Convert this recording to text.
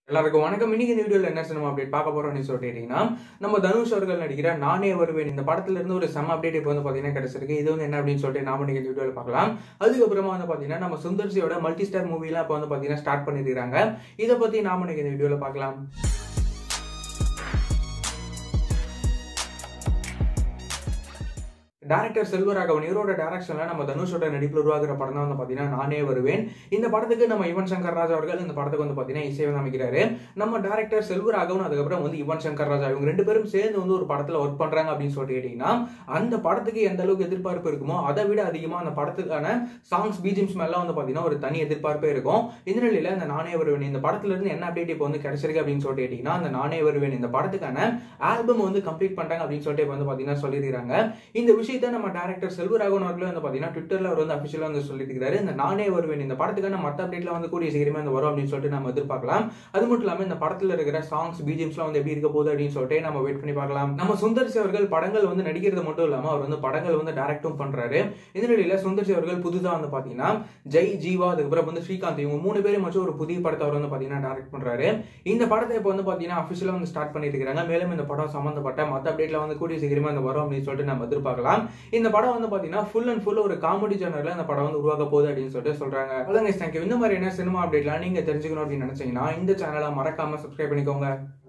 எல்லாருக்கும் வணக்கம் இன்னைக்கு இந்த வீடியோல என்ன சினிமா அப்டேட் பார்க்க போறோம்னு சொல்லிட்டீங்கன்னா நம்ம தனுஷ் அவர்கள் நடிக்கிற நானே வருவேன் இந்த படத்துல இருந்து ஒரு செம அப்டேட் இப்போ வந்து பாத்தீங்கன்னா கிடைச்சிருக்கு இது வந்து என்ன அப்படின்னு சொல்லிட்டு நாம இன்னைக்கு இந்த வீடியோல பார்க்கலாம் அதுக்கப்புறமா வந்து பாத்தீங்கன்னா நம்ம சுந்தர்சியோட மல்டி ஸ்டார் மூவிலாம் இப்போ வந்து பாத்தீங்கன்னா ஸ்டார்ட் பண்ணிருக்காங்க இதை பத்தி நாம இன்னைக்கு இந்த வீடியோல பார்க்கலாம் டேரக்டர் செல்வராகவன் இவரோட டேரக்ஷன்ல நம்ம தனுஷோட நடிப்பில் உருவாகிற படம் தான் வந்து பாத்தீங்கன்னா நானே வருவேன் இந்த படத்துக்கு நம்ம யுவன் சங்கர் ராஜா அவர்கள் இந்த படத்துக்கு வந்து பாத்தீங்கன்னா இசையமைக்கிறாரு நம்ம டேரக்டர் செல்வராகவன் அதுக்கப்புறம் வந்து யுவன் சங்கர் ராஜா இவங்க ரெண்டு பேரும் சேர்ந்து வந்து ஒரு படத்துல ஒர்க் பண்றாங்க அப்படின்னு சொல்லிட்டு கேட்டீங்கன்னா அந்த படத்துக்கு எந்த அளவுக்கு எதிர்பார்ப்பு இருக்குமோ அதை விட அதிகமா அந்த படத்துக்கான சாங்ஸ் பிஜிம்ஸ் மேலாம் வந்து பாத்தீங்கன்னா ஒரு தனி எதிர்பார்ப்பே இருக்கும் இந்த நிலையில இந்த நானே வருவேன் இந்த படத்துல இருந்து என்ன அப்டேட் இப்போ வந்து கிடைச்சிருக்கு அப்படின்னு சொல்லிட்டு கேட்டீங்கன்னா அந்த நானே வருவேன் இந்த படத்துக்கான ஆல்பம் வந்து கம்ப்ளீட் பண்றாங்க அப்படின்னு சொல்லிட்டு இப்ப வந்து பாத்தீங்கன்னா சொல்லியிருக்காங்க இந்த விஷயத்த நம்ம டேரக்டர் செல்வராகவன் அவர்களும் வந்து பாத்தீங்கன்னா ட்விட்டர்ல அவர் வந்து அபிஷியலா வந்து சொல்லியிருக்காரு இந்த நானே வருவேன் இந்த படத்துக்கான மத்த அப்டேட்ல வந்து கூடிய சீக்கிரமே வந்து வரும் அப்படின்னு சொல்லிட்டு நம்ம எதிர்பார்க்கலாம் அது மட்டும் இல்லாம இந்த படத்துல இருக்கிற சாங்ஸ் பிஜிஎம்ஸ்லாம் வந்து எப்படி இருக்க போகுது அப்படின்னு சொல்லிட்டு நம்ம வெயிட் பண்ணி பார்க்கலாம் நம்ம சுந்தர்சி அவர்கள் படங்கள் வந்து நடிக்கிறது மட்டும் இல்லாம அவர் வந்து படங்கள் வந்து டைரக்டும் பண்றாரு இந்த நிலையில சுந்தர்சி அவர்கள் புதுசா வந்து பாத்தீங்கன்னா ஜெய் ஜீவா அதுக்கப்புறம் வந்து ஸ்ரீகாந்த் இவங்க மூணு பேரும் வச்சு ஒரு புதிய படத்தை அவர் வந்து பாத்தீங்கன்னா டைரக்ட் பண்றாரு இந்த படத்தை இப்போ வந்து பாத்தீங்கன்னா அபிஷியலா வந்து ஸ்டார்ட் பண்ணிருக்காங்க மேலும் இந்த படம் சம்பந்தப்பட்ட மத்த அப்டேட்ல வந்து கூடிய சீக்கிரமா வந்து வரும் அப்படின்னு சொல்லிட்டு நம்ம எதிர்பார்க்கலாம் இந்த படம் வந்து பாத்தீங்கன்னா ஃபுல் அண்ட் ஃபுல் ஒரு காமெடி ஜேனர்ல இந்த படம் வந்து உருவாக போகுது அப்படின்னு சொல்லிட்டு சொல்றாங்க அதான் தேங்க்யூ இந்த மாதிரி என்ன சினிமா அப்டேட்லாம் நீங்க தெரிஞ்சுக்கணும் அப்படின்னு நினைச்சீங்கன்னா இந்த சேனலை மறக்காம சப்ஸ்கிரைப் பண்ணிக்கோங்க